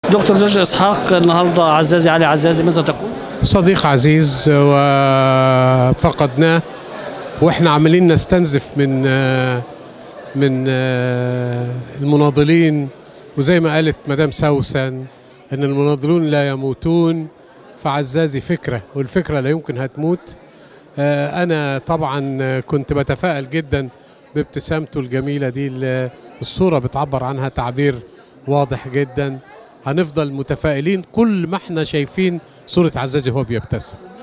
دكتور جورج اسحاق النهارده عزازي علي عزازي ماذا تقول؟ صديق عزيز وفقدناه واحنا عمالين نستنزف من من المناضلين وزي ما قالت مدام سوسن ان المناضلون لا يموتون فعزازي فكره والفكره لا يمكن هتموت انا طبعا كنت بتفائل جدا بابتسامته الجميله دي الصوره بتعبر عنها تعبير واضح جدا هنفضل متفائلين كل ما احنا شايفين صوره عزازي هو بيبتسم